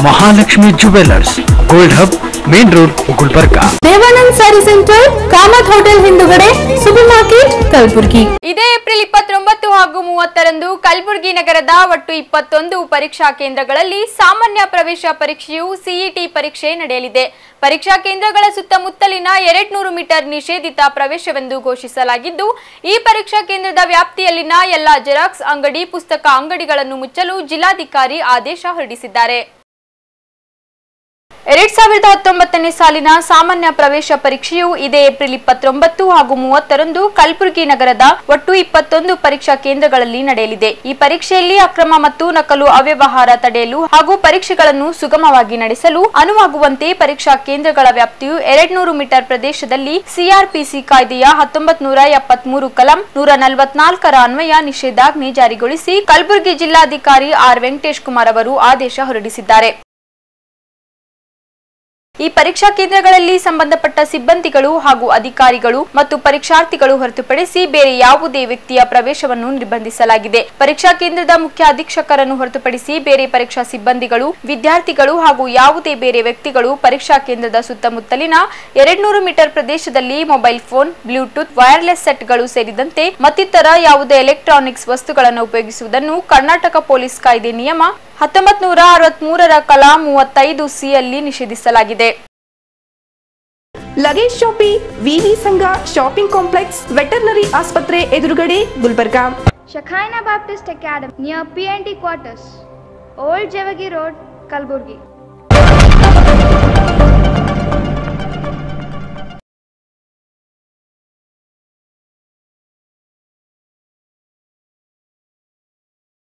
Mahalakshmi jewellers gold hub main road Gulbarga Devanand sari centre Kamath hotel ಹಿಂದುಗಡೆ supermarket Kalaburagi ಇದೇ April ಇಪ್ಪತ್ತೊಂಬತ್ತು ಹಾಗೂ ಮೂವತ್ತರಂದು ಕಲಬುರಗಿ ನಗರದ ಒಟ್ಟು ಇಪ್ಪತ್ತೊಂದು ಪರೀಕ್ಷಾ ಕೇಂದ್ರಗಳಲ್ಲಿ ಸಾಮಾನ್ಯ ಪ್ರವೇಶ ಪರೀಕ್ಷೆಯು ಸಿಇಟಿ ಪರೀಕ್ಷೆ ನಡೆಯಲಿದೆ ಪರೀಕ್ಷಾ ಕೇಂದ್ರಗಳ ಸುತ್ತಮುತ್ತಲಿನ ಎರಡ್ನೂರು ಮೀಟರ್ ನಿಷೇಧಿತ ಪ್ರವೇಶವೆಂದು ಘೋಷಿಸಲಾಗಿದ್ದು ಈ ಪರೀಕ್ಷಾ ಕೇಂದ್ರದ ವ್ಯಾಪ್ತಿಯಲ್ಲಿನ ಎಲ್ಲಾ ಜೆರಾಕ್ಸ್ ಅಂಗಡಿ ಪುಸ್ತಕ ಅಂಗಡಿಗಳನ್ನು ಮುಚ್ಚಲು ಜಿಲ್ಲಾಧಿಕಾರಿ ಆದೇಶ ಹೊರಡಿಸಿದ್ದಾರೆ ಎರಡ್ ಸಾವಿರದ ಹತ್ತೊಂಬತ್ತನೇ ಸಾಲಿನ ಸಾಮಾನ್ಯ ಪ್ರವೇಶ ಪರೀಕ್ಷೆಯು ಇದೇ ಏಪ್ರಿಲ್ ಇಪ್ಪತ್ತೊಂಬತ್ತು ಹಾಗೂ ಮೂವತ್ತರಂದು ಕಲಬುರಗಿ ನಗರದ ಒಟ್ಟು ಇಪ್ಪತ್ತೊಂದು ಪರೀಕ್ಷಾ ಕೇಂದ್ರಗಳಲ್ಲಿ ನಡೆಯಲಿದೆ ಈ ಪರೀಕ್ಷೆಯಲ್ಲಿ ಅಕ್ರಮ ಮತ್ತು ನಕಲು ಅವ್ಯವಹಾರ ತಡೆಯಲು ಹಾಗೂ ಪರೀಕ್ಷೆಗಳನ್ನು ಸುಗಮವಾಗಿ ನಡೆಸಲು ಅನುವಾಗುವಂತೆ ಪರೀಕ್ಷಾ ಕೇಂದ್ರಗಳ ವ್ಯಾಪ್ತಿಯು ಎರಡ್ನೂರು ಮೀಟರ್ ಪ್ರದೇಶದಲ್ಲಿ ಸಿಆರ್ಪಿಸಿ ಕಾಯ್ದೆಯ ಹತ್ತೊಂಬತ್ ನೂರ ಎಪ್ಪತ್ಮೂರು ಕಲಂ ನೂರ ನಲವತ್ನಾಲ್ಕರ ಅನ್ವಯ ನಿಷೇಧಾಜ್ಞೆ ಜಾರಿಗೊಳಿಸಿ ಕಲಬುರಗಿ ಜಿಲ್ಲಾಧಿಕಾರಿ ಆರ್ ವೆಂಕಟೇಶ್ ಕುಮಾರ್ ಅವರು ಆದೇಶ ಹೊರಡಿಸಿದ್ದಾರೆ ಈ ಪರೀಕ್ಷಾ ಕೇಂದ್ರಗಳಲ್ಲಿ ಸಂಬಂಧಪಟ್ಟ ಸಿಬ್ಬಂದಿಗಳು ಹಾಗೂ ಅಧಿಕಾರಿಗಳು ಮತ್ತು ಪರೀಕ್ಷಾರ್ಥಿಗಳು ಹೊರತುಪಡಿಸಿ ಬೇರೆ ಯಾವುದೇ ವ್ಯಕ್ತಿಯ ಪ್ರವೇಶವನ್ನು ನಿರ್ಬಂಧಿಸಲಾಗಿದೆ ಪರೀಕ್ಷಾ ಕೇಂದ್ರದ ಮುಖ್ಯ ಅಧೀಕ್ಷಕರನ್ನು ಹೊರತುಪಡಿಸಿ ಬೇರೆ ಪರೀಕ್ಷಾ ಸಿಬ್ಬಂದಿಗಳು ವಿದ್ಯಾರ್ಥಿಗಳು ಹಾಗೂ ಯಾವುದೇ ಬೇರೆ ವ್ಯಕ್ತಿಗಳು ಪರೀಕ್ಷಾ ಕೇಂದ್ರದ ಸುತ್ತಮುತ್ತಲಿನ ಎರಡ್ನೂರು ಮೀಟರ್ ಪ್ರದೇಶದಲ್ಲಿ ಮೊಬೈಲ್ ಫೋನ್ ಬ್ಲೂಟೂತ್ ವೈರ್ಲೆಸ್ ಸೆಟ್ಗಳು ಸೇರಿದಂತೆ ಮತ್ತಿತರ ಯಾವುದೇ ಎಲೆಕ್ಟ್ರಾನಿಕ್ಸ್ ವಸ್ತುಗಳನ್ನು ಉಪಯೋಗಿಸುವುದನ್ನು ಕರ್ನಾಟಕ ಪೊಲೀಸ್ ಕಾಯ್ದೆ ನಿಯಮ ಹತ್ತೊಂಬತ್ ನೂರ ಅರವತ್ಮೂರರ ಕಲಾ ಮೂವತ್ತೈದು ಸಿ ಯಲ್ಲಿ ನಿಷೇಧಿಸಲಾಗಿದೆ ಲಗೇಜ್ ಶಾಪಿ ವಿವಿ ಸಂಘ ಶಾಪಿಂಗ್ ಕಾಂಪ್ಲೆಕ್ಸ್ ವೆಟರ್ನರಿ ಆಸ್ಪತ್ರೆ ಎದುರುಗಡೆ Gulbarga Shekinah Baptist Academy near PNT quarters, Old Javagi Road, Kalburgi.